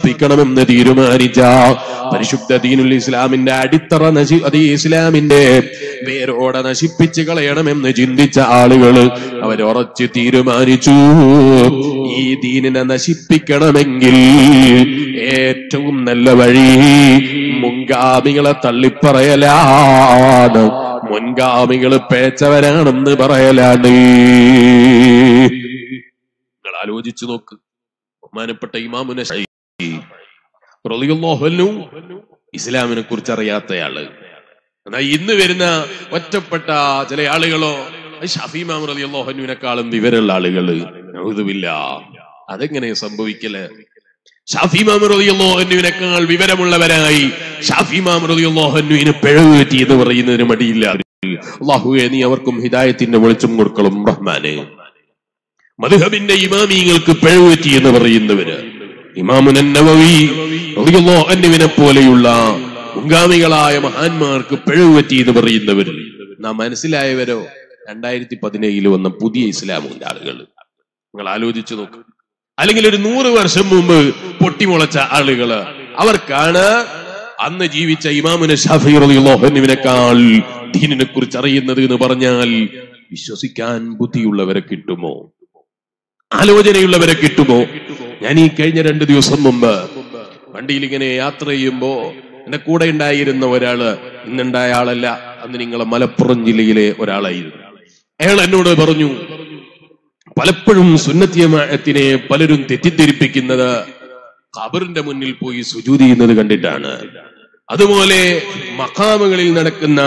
നശിപ്പിക്കണമെന്ന് തീരുമാനിച്ച പരിശുദ്ധ ദീനുൽ ഇസ്ലാമിന്റെ അടിത്തറ നശി അത് ഈ ഇസ്ലാമിന്റെ വേരോടെ നശിപ്പിച്ച് കളയണമെന്ന് ചിന്തിച്ച ആളുകള് അവരുറച്ച് തീരുമാനിച്ചു ഈ ദീനിനെ നശിപ്പിക്കണമെങ്കിൽ ഏറ്റവും നല്ല വഴി മുൻഗാമികളെ തള്ളിപ്പറയലാണ് മുൻഗാമികൾ പേച്ചവരാണെന്ന് പറയലാണ് നിങ്ങൾ ആലോചിച്ചു നോക്ക് ബഹുമാനപ്പെട്ട ഇമാമുന ഇസ്ലാമിനെ കുറിച്ച് അറിയാത്തയാള് എന്നാ ഇന്ന് വരുന്ന ഒറ്റപ്പെട്ട ചില ആളുകളോ ഷഫീമാം റലിയല്ലോഹനുവിനെക്കാളും വിവരമുള്ള ആളുകള് നൗദുബില്ല അതെങ്ങനെ സംഭവിക്കല് ഷാഫിമാം റളിയല്ലാഹുവിനേക്കാൾ വിവരമുള്ളവരായി ഷാഫിമാം റളിയല്ലാഹുവിന് പിഴവ് പറ്റി എന്ന് പറയുന്നതിന് മടിയില്ല അള്ളാഹുവെ നീ അവർക്കും ഹിദായത്തിന്റെ വെളിച്ചം കൊടുക്കണം റഹ്മാനെ മധുഹബിന്റെ ഇമാമിങ്ങൾക്ക് പിഴവ് പറ്റി എന്ന് പറയുന്നവര് ഇമാമുൻ നവവി റളിയല്ലാഹുവിനെ പോലെയുള്ള മുൻഗാമികളായ മഹാന്മാർക്ക് പിഴവ് പറ്റി എന്ന് പറയുന്നവര് നാം മനസ്സിലായവരോ രണ്ടായിരത്തി പതിനേഴിൽ വന്ന പുതിയ ഇസ്ലാമിന്റെ ആളുകൾ നിങ്ങൾ ആലോചിച്ചു നോക്ക് അല്ലെങ്കിൽ ഒരു നൂറ് വർഷം മുമ്പ് പൊട്ടിമുളച്ച ആളുകള് അവർക്കാണ് അന്ന് ജീവിച്ച ഇമാമുന ഷാഫി റളിയല്ലാഹുവിനേക്കാൾ ദീനിനെ കുറിച്ച് അറിയുന്നത് എന്ന് പറഞ്ഞാൽ വിശ്വസിക്കാൻ ബുദ്ധിയുള്ളവരെ കിട്ടുമോ ആലോചനയുള്ളവരെ കിട്ടുമോ ഞാൻ ഈ കഴിഞ്ഞ രണ്ട് ദിവസം മുമ്പ് വണ്ടിയിൽ ഇങ്ങനെ യാത്ര ചെയ്യുമ്പോ എന്റെ കൂടെ ഉണ്ടായിരുന്ന ഒരാള് ഇന്നുണ്ടായ ആളല്ല അന്ന് നിങ്ങളെ മലപ്പുറം ജില്ലയിലെ ഒരാളായിരുന്നു അയാൾ എന്നോട് പറഞ്ഞു പലപ്പോഴും സുന്നത്തിയമായത്തിനെ പലരും തെറ്റിദ്ധരിപ്പിക്കുന്നത് ഖബറിന്റെ മുന്നിൽ പോയി സുജൂതി ചെയ്യുന്നത് കണ്ടിട്ടാണ് അതുപോലെ മക്കാമുകളിൽ നടക്കുന്ന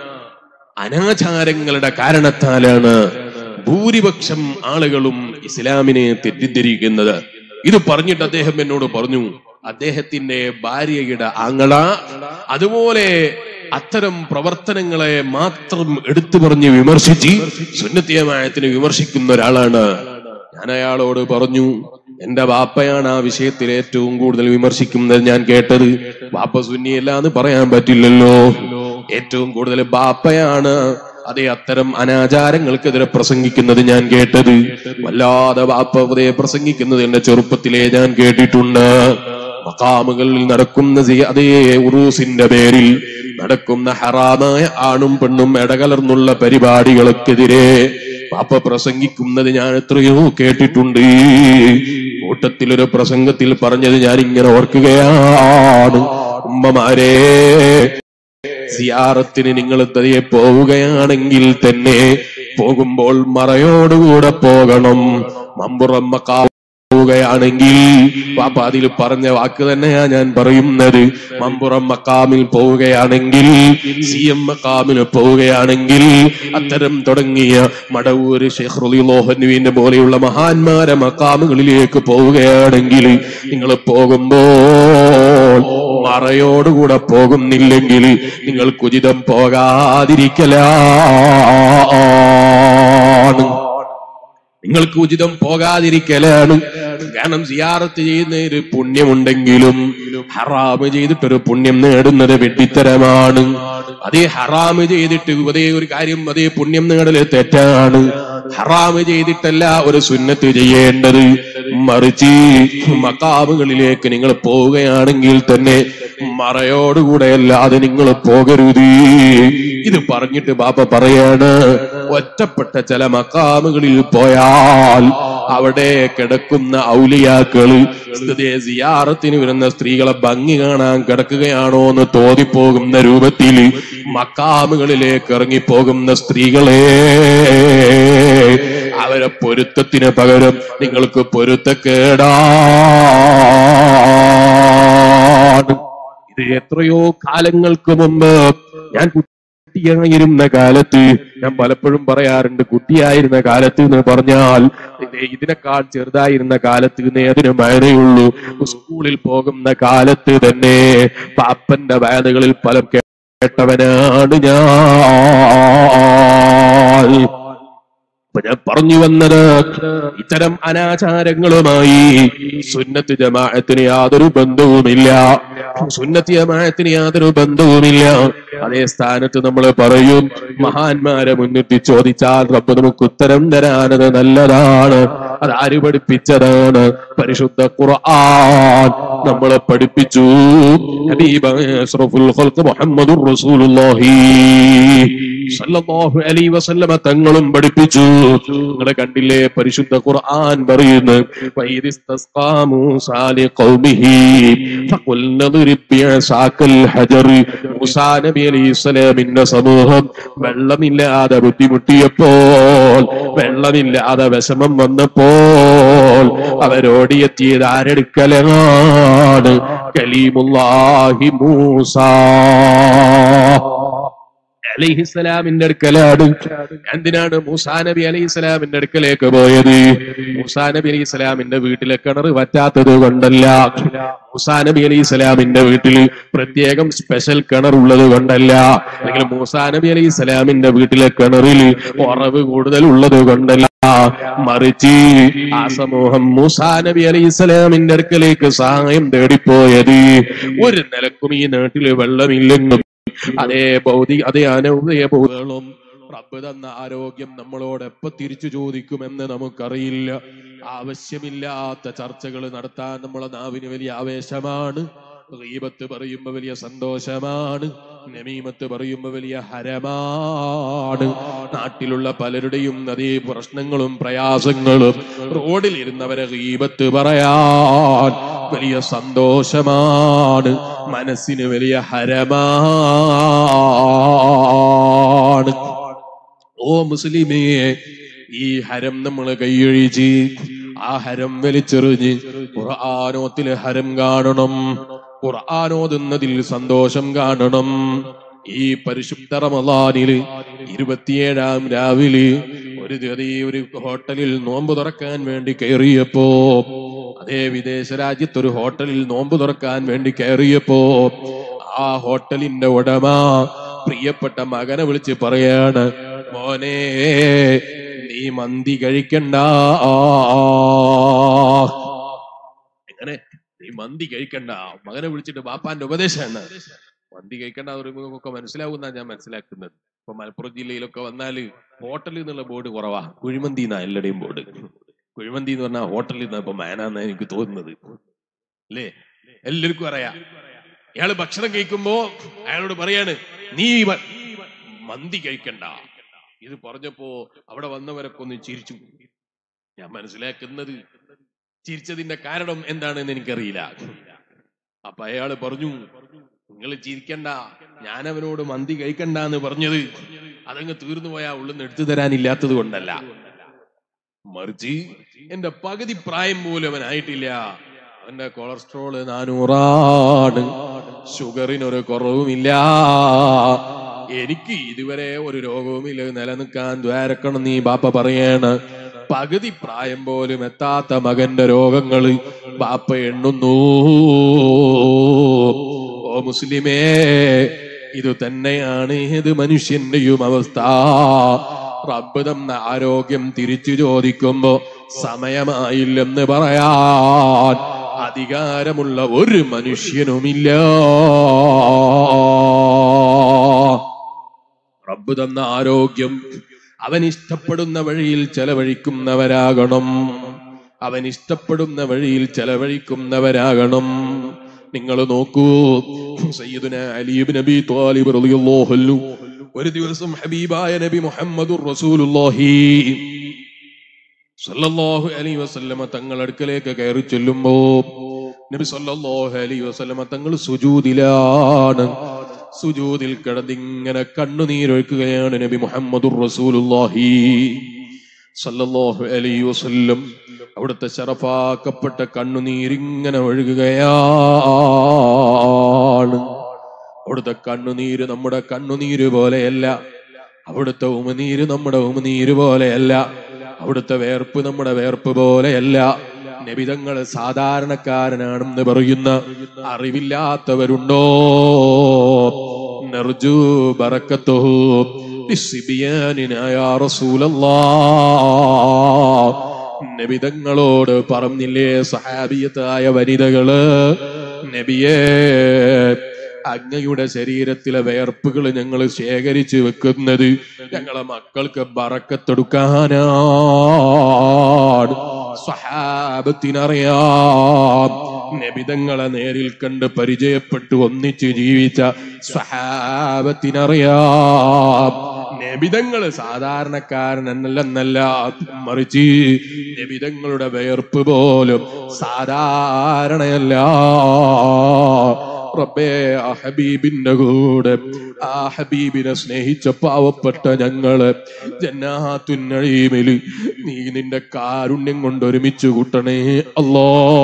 അനാചാരങ്ങളുടെ കാരണത്താലാണ് ഭൂരിപക്ഷം ആളുകളും ഇസ്ലാമിനെ തെറ്റിദ്ധരിക്കുന്നത് ഇത് പറഞ്ഞിട്ട് അദ്ദേഹം എന്നോട് പറഞ്ഞു അദ്ദേഹത്തിന്റെ ഭാര്യയുടെ ആങ്ങള അതുപോലെ അത്തരം പ്രവർത്തനങ്ങളെ മാത്രം എടുത്തു പറഞ്ഞ് വിമർശിച്ച് സുന്നത്തിയമായത്തിനെ വിമർശിക്കുന്ന ഒരാളാണ് ഞാൻ അയാളോട് പറഞ്ഞു എന്റെ വാപ്പയാണ് ആ വിഷയത്തിൽ ഏറ്റവും കൂടുതൽ വിമർശിക്കുന്നത് ഞാൻ കേട്ടത് വാപ്പ സുന്നിയല്ല എന്ന് പറയാൻ പറ്റില്ലല്ലോ ഏറ്റവും കൂടുതൽ ബാപ്പയാണ് അതേ അത്തരം അനാചാരങ്ങൾക്കെതിരെ പ്രസംഗിക്കുന്നത് ഞാൻ കേട്ടത് വല്ലാതെ ബാപ്പ അതേ പ്രസംഗിക്കുന്നത് എന്റെ ചെറുപ്പത്തിലേ ഞാൻ കേട്ടിട്ടുണ്ട് മക്കാമുകളിൽ നടക്കുന്ന സി- അതേ ഉറൂസിന്റെ പേരിൽ നടക്കുന്ന ഹറാമായ ആണും പെണ്ണും ഇടകലർന്നുള്ള പരിപാടികൾക്കെതിരെ പാപ്പ പ്രസംഗിക്കുന്നത് ഞാൻ എത്രയോ കേട്ടിട്ടുണ്ട് കൂട്ടത്തിലൊരു പ്രസംഗത്തിൽ പറഞ്ഞത് ഞാൻ ഇങ്ങനെ ഓർക്കുകയാണ് ഉമ്മമാരെ സിയാറത്തിന് നിങ്ങൾ തതിയെ പോവുകയാണെങ്കിൽ തന്നെ പോകുമ്പോൾ മറയോടുകൂടെ പോകണം മമ്പുറം മക്കാ പോവുകയാണെങ്കിൽ പാപ്പ അതിൽ പറഞ്ഞ വാക്ക് തന്നെയാ ഞാൻ പറയുന്നത് മമ്പുറം മക്കാമിൽ പോവുകയാണെങ്കിൽ സി എം മക്കാമിൽ പോവുകയാണെങ്കിൽ അത്തരം തുടങ്ങിയ മടവൂര് ഷെയ്ഖ് റളിയല്ലാഹുവിന്റെ പോലെയുള്ള മഹാന്മാരെ മക്കാമുകളിലേക്ക് പോവുകയാണെങ്കിൽ നിങ്ങൾ പോകുമ്പോൾ മറയോടുകൂടെ പോകുന്നില്ലെങ്കിൽ നിങ്ങൾക്ക് ഉചിതം പോകാതിരിക്കലാണ് നിങ്ങൾക്ക് ഉചിതം പോകാതിരിക്കലാണ് കാരണം സിയാറത്ത് ചെയ്യുന്നതിന് പുണ്യമുണ്ടെങ്കിലും ഹറാമ് ചെയ്തിട്ടൊരു പുണ്യം നേടുന്നത് വെട്ടിത്തരമാണ് അതേ ഹറാമ് ചെയ്തിട്ട് അതേ ഒരു കാര്യം അതേ പുണ്യം നേടല് തെറ്റാണ് ഹറാമ് ചെയ്തിട്ടല്ല ഒരു സുന്നത്ത് ചെയ്യേണ്ടത് മറിച്ച് മക്കാമുകളിലേക്ക് നിങ്ങൾ പോവുകയാണെങ്കിൽ തന്നെ മറയോടുകൂടെ അല്ലാതെ നിങ്ങൾ പോകരുത് ഇത് പറഞ്ഞിട്ട് ബാപ്പ പറയാണ് ഒറ്റപ്പെട്ട ചില മക്കാമുകളിൽ പോയാൽ അവിടെ കിടക്കുന്ന ഔലിയാക്കള് സ്ഥിതിയെ സിയാറത്തിന് വരുന്ന സ്ത്രീകളെ ഭംഗി കാണാൻ കിടക്കുകയാണോ എന്ന് തോന്നിപ്പോകുന്ന രൂപത്തിൽ മക്കാമുകളിലേക്ക് ഇറങ്ങിപ്പോകുന്ന സ്ത്രീകളെ അവരെ പൊരുത്തത്തിന് പകരം നിങ്ങൾക്ക് പൊരുത്തക്കേടാണ് ഇത് എത്രയോ കാലങ്ങൾക്ക് മുമ്പ് ഞാൻ കുട്ടിയായിരുന്ന കാലത്ത് ഞാൻ പലപ്പോഴും പറയാറുണ്ട് കുട്ടിയായിരുന്ന കാലത്ത് എന്ന് പറഞ്ഞാൽ ഇത് ഇതിനേക്കാൾ ചെറുതായിരുന്ന കാലത്ത് എന്നേ അതിന് മഴയുള്ളൂ സ്കൂളിൽ പോകുന്ന കാലത്ത് തന്നെ പാപ്പന്റെ വയലുകളിൽ പലം കേട്ടവനാണ് ഞാൻ അപ്പൊ ഞാൻ പറഞ്ഞു വന്നത് ഇത്തരം അനാചാരങ്ങളുമായി സുന്നത്ത് ജമാഅത്തിന് യാതൊരു ബന്ധവുമില്ല സുന്നത്ത് ജമാഅത്തിന് യാതൊരു ബന്ധവുമില്ല അതേ സ്ഥാനത്ത് നമ്മൾ പറയും മഹാന്മാരെ മുന്നിട്ട് ചോദിച്ചാൽ റബ്ബ് നമുക്ക് ഉത്തരം തരാനത് നല്ലതാണ് അത് ആര് പഠിപ്പിച്ചതാണ് പരിശുദ്ധ ഖുർആൻ നമ്മളെ പഠിപ്പിച്ചു ഹബീബായ അഷ്റഫുൽ ഖൽഖ് മുഹമ്മദുർ റസൂലുള്ളാഹി സല്ലല്ലാഹു അലൈഹി വസല്ലമ തങ്ങളും പഠിപ്പിച്ചു നിങ്ങൾ കണ്ടില്ലേ പരിശുദ്ധ ഖുർആൻ പറയുന്നു വൈദിസ്തസ്ഖാ മൂസാ ലിഖൗമിഹി ഫഖുൽന ദ്രിബ് ബിഅസാക്കൽ ഹജർ മൂസാ നബി അലൈഹി സ്വലാമിന്റെ സമൂഹം വെള്ളമില്ലാതെ ബുദ്ധിമുട്ടിയപ്പോൾ വെള്ളമില്ലാതെ വിഷമം വന്നപ്പോൾ അവരോടിയെത്തിയത് ആരെടുക്കലാണ് കലീമുല്ലാഹി മൂസ അലൈഹിസ്സലാമിന്റെ അടുക്കലാണ് എന്തിനാണ് മൂസാ നബി അലൈഹിസ്സലാമിന്റെ അടുക്കലേക്ക് പോയത് മൂസാ നബി അലൈഹിസ്സലാമിന്റെ വീട്ടിലെ കിണർ വറ്റാത്തത് കൊണ്ടല്ല മൂസാ നബി അലൈഹിസ്സലാമിന്റെ വീട്ടിൽ പ്രത്യേകം സ്പെഷ്യൽ കിണർ ഉള്ളത് കൊണ്ടല്ല അല്ലെങ്കിൽ മൂസാ നബി അലൈഹിസ്സലാമിന്റെ വീട്ടിലെ കിണറിൽ ഉറവ് കൂടുതൽ ഉള്ളത് കൊണ്ടല്ല മറിച്ച് ആ സമൂഹം മൂസാ നബി അലൈഹിസ്സലാമിന്റെ അടുക്കലേക്ക് സഹായം തേടിപ്പോയത് ഒരു നിലക്കും ഈ നാട്ടില് വെള്ളമില്ലെന്നും അതേ ഭൗതിക അതേ അനൗദയ ബോധങ്ങളും റബ്ബ് തന്ന ആരോഗ്യം നമ്മളോട് എപ്പോ തിരിച്ചു ചോദിക്കുമെന്ന് നമുക്കറിയില്ല ആവശ്യമില്ലാത്ത ചർച്ചകൾ നടത്താൻ നമ്മളെ നാവിന് വലിയ ആവേശമാണ് ഗീബത്ത് പറയുമ്പോ വലിയ സന്തോഷമാണ് നമീമത്ത് പറയുമ്പോ വലിയ ഹരമാണ് നാട്ടിലുള്ള പലരുടെയും അതേ പ്രശ്നങ്ങളും പ്രയാസങ്ങളും റോഡിൽ ഇരുന്നവരെ ഗീബത്ത് പറയാൻ വലിയ സന്തോഷമാണ് മനസ്സിന് വലിയ ഹരമാണ് ഓ മുസ്ലിമേ ഈ ഹരം നമ്മൾ കൈയൊഴിച്ച് ആ ഹരം വലിച്ചെറിഞ്ഞ് ഖുർആാനോത്തിലെ ഹരം കാണണം ഖുർആാനോതുന്നതിൽ സന്തോഷം കാണണം ഈ പരിശുദ്ധ റമദാനില് ഇരുപത്തിയേഴാം രാവിലെ ഒരു ചെറിയ ഒരു ഹോട്ടലിൽ നോമ്പ് തുറക്കാൻ വേണ്ടി കയറിയപ്പോ അതേ വിദേശ രാജ്യത്ത് ഒരു ഹോട്ടലിൽ നോമ്പ് തുറക്കാൻ വേണ്ടി കയറിയപ്പോ ആ ഹോട്ടലിന്റെ ഉടമ പ്രിയപ്പെട്ട മകനെ വിളിച്ച് പറയാണ് മോനെ നീ മന്തി കഴിക്കണ്ട എങ്ങനെ നീ മന്തി കഴിക്കണ്ട മകനെ വിളിച്ചിട്ട് ബാപ്പാന്റെ ഉപദേശമാണ് മന്തി കഴിക്കണ്ട എന്ന് പറയുമ്പോൾ ഒക്കെ മനസ്സിലാവുന്ന ഞാൻ മനസ്സിലാക്കുന്നത് ഇപ്പൊ മലപ്പുറം ജില്ലയിലൊക്കെ വന്നാല് ഹോട്ടലിൽ നിന്നുള്ള ബോർഡ് കുറവാ കുഴിമന്തി എന്നാ എല്ലാടെയും ബോർഡ് കുഴിമന്തി എന്ന് പറഞ്ഞാൽ ഹോട്ടലിൽ നിന്ന് ഇപ്പൊ മേനാന്ന് എനിക്ക് തോന്നുന്നത് അല്ലേ എല്ലാവർക്കും അറിയാം ഇയാള് ഭക്ഷണം കഴിക്കുമ്പോ അയാളോട് പറയാണ് നീ വ- മന്തി കഴിക്കണ്ട ഇത് പറഞ്ഞപ്പോ അവിടെ വന്നവരൊക്കെ ഒന്ന് ചിരിച്ചു ഞാൻ മനസ്സിലാക്കുന്നത് ചിരിച്ചതിന്റെ കാരണം എന്താണെന്ന് എനിക്കറിയില്ല അപ്പൊ അയാള് പറഞ്ഞു നിങ്ങൾ ചിരിക്കണ്ട ഞാൻ അവനോട് മന്തി കഴിക്കണ്ട എന്ന് പറഞ്ഞത് അതങ്ങ് തീർന്നു പോയാ ഉള്ളിന്ന് എടുത്തു തരാനില്ലാത്തത് കൊണ്ടല്ല മറിച്ച് എന്റെ പകുതി പ്രായം പോലും അവനായിട്ടില്ല അവന്റെ കൊളസ്ട്രോള് നാനൂറാണ് ഷുഗറിനൊരു കുറവുമില്ല എനിക്ക് ഇതുവരെ ഒരു രോഗവുമില്ല നിലനിൽക്കാൻ ദ്വാരക്കണം നീ ബാപ്പ പറയാണ് പകുതി പ്രായം പോലും എത്താത്ത മകന്റെ രോഗങ്ങള് ബാപ്പ എണ്ണുന്നു ഓ മുസ്ലിമേ ഇത് തന്നെയാണ് ഏത് മനുഷ്യന്റെയും അവസ്ഥ റബ്ബ് തന്ന ആരോഗ്യം തിരിച്ചു ചോദിക്കുമ്പോ സമയമായില്ലെന്ന് പറയാൻ അധികാരമുള്ള ഒരു മനുഷ്യനുമില്ല റബ്ബ് തന്ന ആരോഗ്യം അവൻ ഇഷ്ടപ്പെടുന്ന വഴിയിൽ ചെലവഴിക്കുന്നവരാകണം അവൻ ഇഷ്ടപ്പെടുന്ന വഴിയിൽ ചെലവഴിക്കുന്നവരാകണം നിങ്ങൾ നോക്കൂ സയ്യിദുന അലീബ് നബി ത്വാലിബ് റളിയല്ലാഹു അൻഹു ഒരു ദിവസം ഹബീബായ നബി മുഹമ്മദുർ റസൂലുള്ളാഹി സല്ലല്ലാഹു അലൈഹി വസല്ലമ തങ്ങൾ അടുക്കലേക്ക് കയറി ചെല്ലുമ്പോ നബി സല്ലല്ലാഹു അലൈഹി വസല്ലമ തങ്ങൾ സുജൂദിലാണ് സുജൂദിൽ കിടന്നിങ്ങനെ കണ്ണുനീരൊഴുക്കുകയാണ് നബി മുഹമ്മദുർ റസൂലുള്ളാഹി സല്ലല്ലാഹു അലൈഹി വസല്ലം അവിടുത്തെ ശറഫാക്കപ്പെട്ട കണ്ണുനീരിങ്ങനെ ഒഴുകുകയാണ് അവിടുത്തെ കണ്ണുനീര് നമ്മുടെ കണ്ണുനീര് പോലെയല്ല അവിടുത്തെ ഉമനീര് നമ്മുടെ ഉമനീര് പോലെയല്ല അവിടുത്തെ വേർപ്പ് നമ്മുടെ വേർപ്പ് പോലെയല്ല നബിതങ്ങള് സാധാരണക്കാരനാണെന്ന് പറയുന്ന അറിവില്ലാത്തവരുണ്ടോ നർജു ബറക്കത്തുഹു ലിസ്സിബിയാനിനാ യാ റസൂലല്ലാഹ് നബിതങ്ങളോട് പറഞ്ഞില്ലേ സഹാബിയത്തായ വനിതകള് നബിയേ അങ്ങയുടെ ശരീരത്തിലെ വേർപ്പുകൾ ഞങ്ങൾ ശേഖരിച്ചു വെക്കുന്നത് ഞങ്ങളെ മക്കൾക്ക് ബറക്കത്തെടുക്കാനാണ് സ്വഹാബത്തിനറിയാം നബിതങ്ങളെ നേരിൽ കണ്ട് പരിചയപ്പെട്ട് ഒന്നിച്ച് ജീവിച്ച സ്വഹാബത്തിനറിയാം നബിതങ്ങള് സാധാരണക്കാരനല്ലെന്നല്ല മറിച്ച് നബിതങ്ങളുടെ വേർപ്പ് പോലും സാധാരണയല്ല റബ്ബേ ആ ഹബീബിന്റെ കൂടെ ആ ഹബീബിനെ സ്നേഹിച്ച പാവപ്പെട്ട ഞങ്ങള് ജന്നാത്തുന്നഴീമില് നീ നിന്റെ കാരുണ്യം കൊണ്ട് ഒരുമിച്ച് കൂട്ടണേ അല്ലോ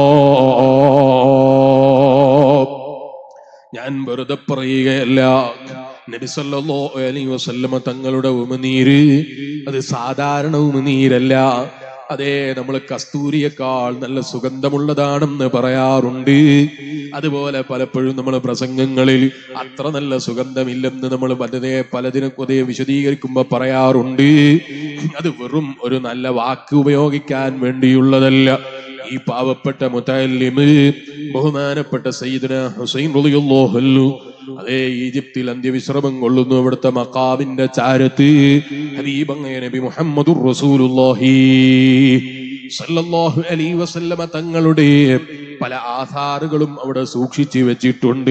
ഞാൻ വെറുതെ പറയുകയല്ല നബി സല്ലല്ലാഹു അലൈഹി വസല്ലമ തങ്ങളുടെ ഉമനീര് അത് സാധാരണ ഉമനീരല്ല അതെ നമ്മൾ കസ്തൂരിയേക്കാൾ നല്ല സുഗന്ധമുള്ളതാണെന്ന് പറയാറുണ്ട് അതുപോലെ പലപ്പോഴും നമ്മൾ പ്രസംഗങ്ങളിൽ അത്ര നല്ല സുഗന്ധമില്ലെന്ന് നമ്മൾ പലതേ പലതിനെ കൊതേ വിശദീകരിക്കുമ്പോ പറയാറുണ്ട് അത് വെറും ഒരു നല്ല വാക്ക് ഉപയോഗിക്കാൻ വേണ്ടിയുള്ളതല്ല ഈ പാവപ്പെട്ട മുത്തല്ലിമ് ബഹുമാനപ്പെട്ട സയ്യിദുന ഹുസൈൻ റളിയല്ലാഹു അൻഹു അതേ ഈജിപ്തിൽ അന്ത്യവിശ്രമം കൊള്ളുന്നു ഇവിടുത്തെ മക്കാവിന്റെ ചാരത്ത് ഹബീബങ്ങയ നബി മുഹമ്മദുർ റസൂലുള്ളാഹി സല്ലല്ലാഹു അലൈഹി വസല്ലമ തങ്ങളുടെ പല ആധാറുകളും അവിടെ സൂക്ഷിച്ചു വെച്ചിട്ടുണ്ട്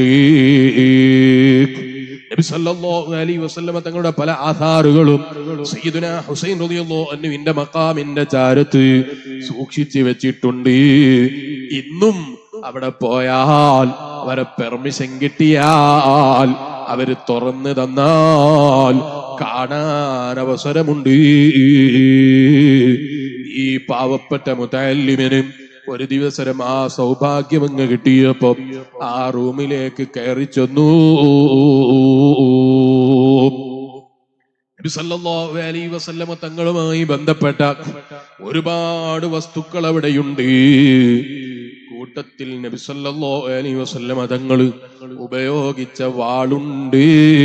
നബി സല്ലല്ലാഹു അലൈഹി വസല്ലമ തങ്ങളുടെ പല ആധാറുകളും സയ്യിദുന ഹുസൈൻ റളിയല്ലാഹു അൻഹുവിന്റെ മഖാമിന്റെ ചാരത്ത് സൂക്ഷിച്ചു വെച്ചിട്ടുണ്ട് ഇന്നും അവിടെ പോയാൽ അവരെ പെർമിഷൻ കിട്ടിയാൽ അവര് തുറന്നു തന്നാൽ കാണാൻ അവസരമുണ്ട് ഈ പാവപ്പെട്ട മുത്തല്ലിമിന് ഒരു ദിവസം ആ സൗഭാഗ്യം അങ്ങ് കിട്ടിയപ്പോ ആ റൂമിലേക്ക് കയറി ചെന്നു നബി സല്ലല്ലാഹു അലൈഹി വസല്ലമ തങ്ങളുമായി ബന്ധപ്പെട്ട ഒരുപാട് വസ്തുക്കൾ അവിടെയുണ്ട് കൂട്ടത്തിൽ നബി സല്ലല്ലാഹു അലൈഹി വസല്ലമ തങ്ങൾ ഉപയോഗിച്ച വാളുണ്ട്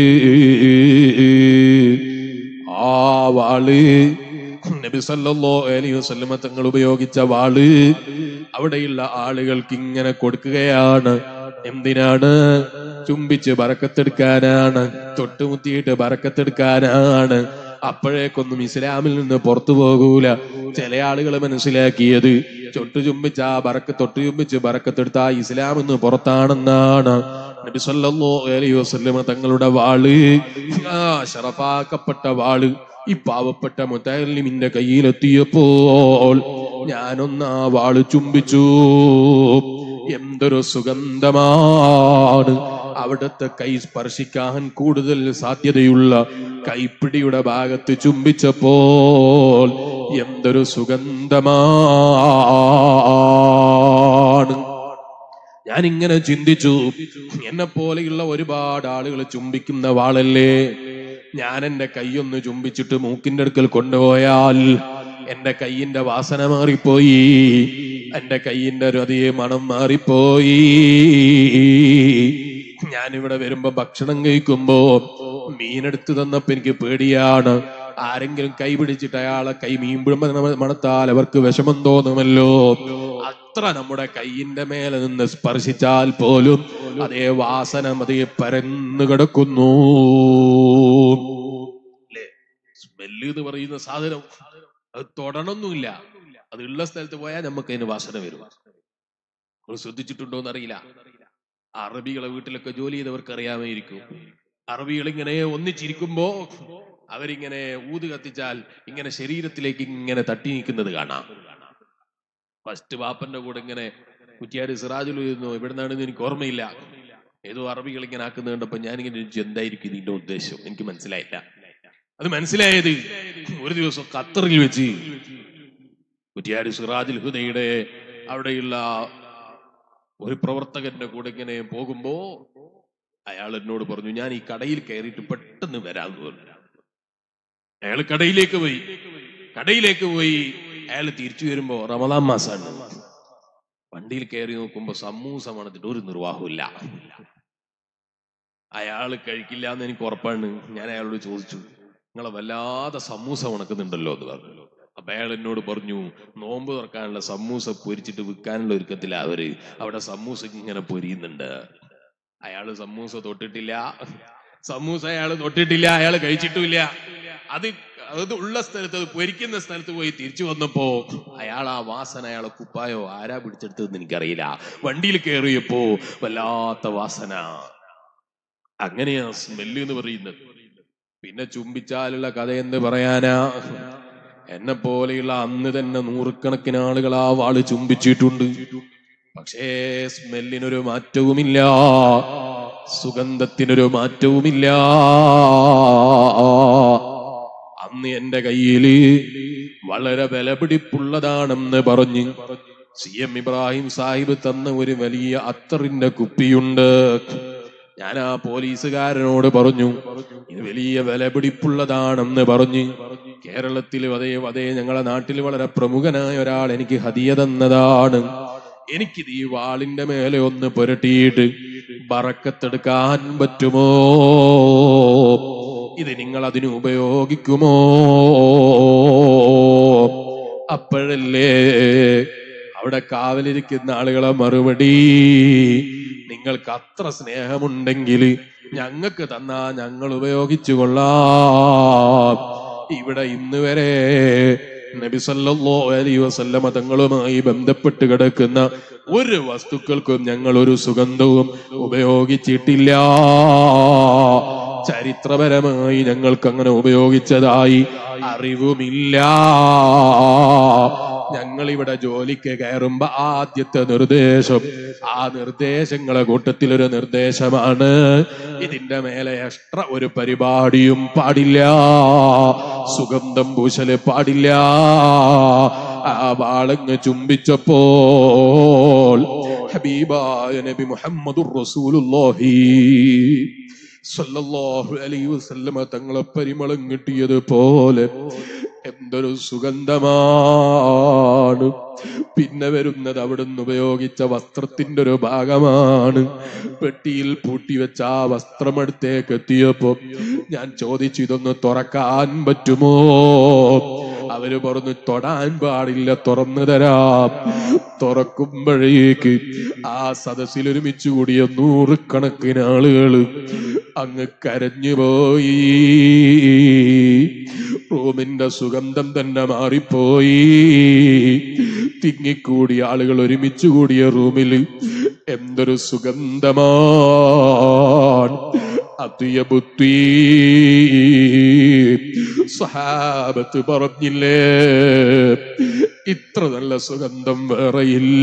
ആ വാള് നബി സല്ലല്ലാഹു അലൈഹി വസല്ലമ തങ്ങൾ ഉപയോഗിച്ച വാള് അവിടെയുള്ള ആളുകൾക്ക് ഇങ്ങനെ കൊടുക്കുകയാണ് എന്തിനാണ് ചുംബിച്ച് ബറക്കത്തെടുക്കാനാണ് തൊട്ടുമുത്തിയിട്ട് ബറക്കത്തെടുക്കാനാണ് അപ്പോഴേക്കൊന്നും ഇസ്ലാമിൽ നിന്ന് പുറത്തു പോകൂല ചില ആളുകൾ മനസ്സിലാക്കിയത് ചൊട്ടു ചുംബിച്ച് ആ ബറക്ക് തൊട്ടു ചുംബിച്ച് ബറക്കത്തെടുത്ത ആ ഇസ്ലാം എന്ന് പുറത്താണെന്നാണ് നബി സല്ലല്ലാഹു അലൈഹി വസല്ലമ തങ്ങളുടെ വാള് ആ ഷറഫാക്കപ്പെട്ട വാള് ഈ പാവപ്പെട്ട മുത്തല്ലിമിന്റെ കയ്യിലെത്തിയപ്പോൾ ഞാനൊന്ന് ആ വാള് ചുംബിച്ചു എന്തൊരു സുഗന്ധമാണ് അവിടുത്തെ കൈ സ്പർശിക്കാൻ കൂടുതൽ സാധ്യതയുള്ള കൈപ്പിടിയുടെ ഭാഗത്ത് ചുംബിച്ചപ്പോൾ എന്തൊരു സുഗന്ധമാണ് ഞാൻ ഇങ്ങനെ ചിന്തിച്ചു എന്നെ പോലെയുള്ള ഒരുപാട് ആളുകൾ ചുംബിക്കുന്ന വാളല്ലേ ഞാൻ എന്റെ കൈയൊന്ന് ചുംബിച്ചിട്ട് മൂക്കിന്റെ അടുക്കൽ കൊണ്ടുപോയാൽ എന്റെ കൈയിന്റെ വാസന മാറിപ്പോയി എന്റെ കൈയിന്റെ രുതിയെ മണം മാറിപ്പോയി ഞാനിവിടെ വരുമ്പോ ഭക്ഷണം കഴിക്കുമ്പോ മീനെടുത്ത് തന്നപ്പോ എനിക്ക് പേടിയാണ് ആരെങ്കിലും കൈ പിടിച്ചിട്ട് അയാളെ കൈ മീൻ മണത്താൽ അവർക്ക് വിഷമം തോന്നുമല്ലോ അത്ര നമ്മുടെ കൈയിന്റെ മേലെ നിന്ന് സ്പർശിച്ചാൽ പോലും അതേ വാസന അതേ പരന്നു കിടക്കുന്നു അല്ലേ സ്മെല്ല് എന്ന് പറയുന്ന സാധനം അത് തൊടണമൊന്നുമില്ല അത് ഉള്ള സ്ഥലത്ത് പോയാൽ നമുക്ക് അതിന് വാസന വരും നിങ്ങൾ ശ്രദ്ധിച്ചിട്ടുണ്ടോ എന്നറിയില്ല അറബികളെ വീട്ടിലൊക്കെ ജോലി ചെയ്തവർക്ക് അറിയാമായിരിക്കും അറബികൾ ഇങ്ങനെ ഒന്നിച്ചിരിക്കുമ്പോ അവരിങ്ങനെ ഊത് കത്തിച്ചാൽ ഇങ്ങനെ ശരീരത്തിലേക്ക് ഇങ്ങനെ തട്ടി നിൽക്കുന്നത് കാണാം ഫസ്റ്റ് വാപ്പന്റെ കൂടെ ഇങ്ങനെ കുറ്റിയാട് സിറാജുൽ ഇരുന്നു എവിടുന്നാണെന്ന് എനിക്ക് ഓർമ്മയില്ല ഏതോ അറബികൾ ഇങ്ങനെ ആക്കുന്നത് കണ്ടപ്പോ ഞാനിങ്ങനെ ചോദിച്ചു, എന്തായിരിക്കും ഇതിന്റെ ഉദ്ദേശം എനിക്ക് മനസ്സിലായില്ല അത് മനസ്സിലായത് ഒരു ദിവസം ഖത്തറിൽ വെച്ച് കുറ്റിയാട് സിറാജുൽ ഹുദയുടെ അവിടെയുള്ള ഒരു പ്രവർത്തകന്റെ കൂടെ ഇങ്ങനെ പോകുമ്പോ അയാൾ എന്നോട് പറഞ്ഞു ഞാൻ ഈ കടയിൽ കയറിയിട്ട് പെട്ടെന്ന് വരാമെന്ന് പറഞ്ഞു അയാൾ കടയിലേക്ക് പോയി കടയിലേക്ക് പോയി അയാൾ തിരിച്ചു വരുമ്പോ റമദാൻ മാസാണ് വണ്ടിയിൽ കയറി നോക്കുമ്പോ സമൂസ മണത്തിട്ട് ഒരു നിർവാഹമില്ല അയാൾ കഴിക്കില്ല എന്ന് എനിക്ക് ഉറപ്പാണ് ഞാൻ അയാളോട് ചോദിച്ചു നിങ്ങളെ വല്ലാതെ സമൂസ ഉണക്കുന്നുണ്ടല്ലോ എന്ന് പറഞ്ഞു അപ്പൊ അയാൾ എന്നോട് പറഞ്ഞു നോമ്പ് തുറക്കാനുള്ള സമൂസ പൊരിച്ചിട്ട് വിൽക്കാനുള്ള ഒരുക്കത്തില അവര് അവിടെ സമൂസ ഇങ്ങനെ പൊരിയുന്നുണ്ട് അയാള് സമൂസ തൊട്ടിട്ടില്ല സമൂസ അയാൾ തൊട്ടിട്ടില്ല അയാൾ കഴിച്ചിട്ടുമില്ല അത് അത് ഉള്ള സ്ഥലത്ത് അത് പൊരിക്കുന്ന സ്ഥലത്ത് പോയി തിരിച്ചു വന്നപ്പോ അയാൾ ആ വാസന അയാളെ കുപ്പായോ ആരാ പിടിച്ചെടുത്തതെന്ന് എനിക്കറിയില്ല വണ്ടിയിൽ കയറിയപ്പോ വല്ലാത്ത വാസന അങ്ങനെയാ സ്മെല്ല് എന്ന് പറയുന്നത് പിന്നെ ചുംബിച്ചാലുള്ള കഥ എന്ന് പറയാനാ എന്നെ പോലെയുള്ള അന്ന് തന്നെ നൂറുകണക്കിന് ആളുകൾ ആ വാള് ചുംബിച്ചിട്ടുണ്ട് പക്ഷേ സ്മെല്ലിനൊരു മാറ്റവുമില്ല സുഗന്ധത്തിനൊരു മാറ്റവുമില്ല അന്ന് എന്റെ കയ്യില് വളരെ വിലപിടിപ്പുള്ളതാണെന്ന് പറഞ്ഞ് സി എം ഇബ്രാഹിം സാഹിബ് തന്ന ഒരു വലിയ അത്തറിന്റെ കുപ്പിയുണ്ട് ഞാൻ ആ പോലീസുകാരനോട് പറഞ്ഞു ഇത് വലിയ വിലപിടിപ്പുള്ളതാണെന്ന് പറഞ്ഞ് കേരളത്തിൽ അതേ അതേ ഞങ്ങളെ നാട്ടിൽ വളരെ പ്രമുഖനായ ഒരാൾ എനിക്ക് ഹതിയ തന്നതാണ് എനിക്കിത് ഈ വാളിന്റെ മേലെ ഒന്ന് പുരട്ടിയിട്ട് ബറക്കത്തെടുക്കാൻ പറ്റുമോ ഇത് നിങ്ങൾ അതിന് ഉപയോഗിക്കുമോ അപ്പോഴല്ലേ അവിടെ കാവലിരിക്കുന്ന ആളുകളെ മറുപടി നിങ്ങൾക്ക് അത്ര സ്നേഹമുണ്ടെങ്കിൽ ഞങ്ങൾക്ക് തന്നാ ഞങ്ങൾ ഉപയോഗിച്ചു കൊള്ളാം ഇവിടെ ഇന്ന് വരെ നബി സല്ലല്ലാഹു അലൈഹി വസല്ലമ തങ്ങളുമായി ബന്ധപ്പെട്ട് കിടക്കുന്ന ഒരു വസ്തുക്കൾക്കും ഞങ്ങൾ ഒരു സുഗന്ധവും ഉപയോഗിച്ചിട്ടില്ല ചരിത്രപരമായി ഞങ്ങൾക്ക് അങ്ങനെ ഉപയോഗിച്ചതായി അറിവുമില്ല ഞങ്ങൾ ഇവിടെ ജോലിക്ക് കയറുമ്പോ ആദ്യത്തെ നിർദ്ദേശം ആ നിർദ്ദേശങ്ങളെ കൂട്ടത്തിൽ ഒരു നിർദ്ദേശമാണ് ഇതിന്റെ മേലെ എക്സ്ട്രാ ഒരു പരിപാടിയും പാടില്ല സുഗന്ധം പൂശല് പാടില്ല ആ വാളങ്ങ് ചുംബിച്ചപ്പോൾ ഹബീബായ നബി മുഹമ്മദുർ റസൂലുള്ളാഹി സല്ലല്ലാഹു അലൈഹി വസല്ലമ തങ്ങളെ പരിമളം കിട്ടിയത് പോലെ എന്തൊരു സുഗന്ധമാണ് പിന്നെ വരുന്നത് അവിടുന്ന് ഉപയോഗിച്ച വസ്ത്രത്തിന്റെ ഒരു ഭാഗമാണ് പെട്ടിയിൽ പൂട്ടിവെച്ച ആ വസ്ത്രമെടുത്തേക്ക് എത്തിയപ്പോ ഞാൻ ചോദിച്ചു ഇതൊന്ന് തുറക്കാൻ പറ്റുമോ അവര് പറഞ്ഞു തൊടാൻ പാടില്ല തുറന്നു തരാം തുറക്കുമ്പോഴേക്ക് ആ സദസ്സിൽ ഒരുമിച്ച് കൂടിയ നൂറുകണക്കിന് ആളുകൾ അങ്ങ് കരഞ്ഞുപോയി റൂമിന്റെ സുഗന്ധം തന്നെ മാറിപ്പോയി തിങ്ങിക്കൂടിയ ആളുകൾ ഒരുമിച്ച് കൂടിയ റൂമിൽ എന്തൊരു സുഗന്ധമാണ് അതിയബുദ്ധി സഹാബത്ത് പറഞ്ഞില്ലേ ഇത്ര നല്ല സുഗന്ധം വേറെയില്ല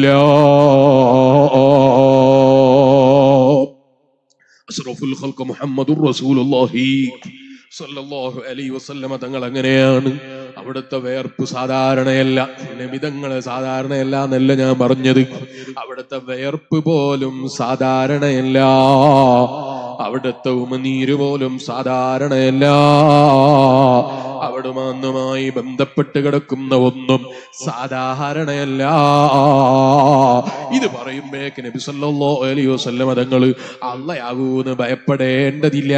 അഷ്റഫുൽ ഖൽഖ് മുഹമ്മദുർ റസൂലുള്ളാഹി സല്ലല്ലാഹു അലൈഹി വസല്ലമ തങ്ങൾ അങ്ങനെയാണ് അവിടുത്തെ വേർപ്പ് സാധാരണയല്ല നിമിതങ്ങള് സാധാരണയല്ല എന്നല്ല ഞാൻ പറഞ്ഞത് അവിടുത്തെ വേർപ്പ് പോലും സാധാരണയല്ല അവിടുത്തെ ഉമനീര് പോലും സാധാരണയല്ല അവിടുമാന്നുമായി ബന്ധപ്പെട്ട് കിടക്കുന്ന ഒന്നും സാധാരണയല്ല ഇത് പറയുമ്പോഴേക്ക് നബി സല്ലല്ലാഹു അലൈഹി വസല്ലമ തങ്ങള് അള്ളയാകൂന്ന് ഭയപ്പെടേണ്ടതില്ല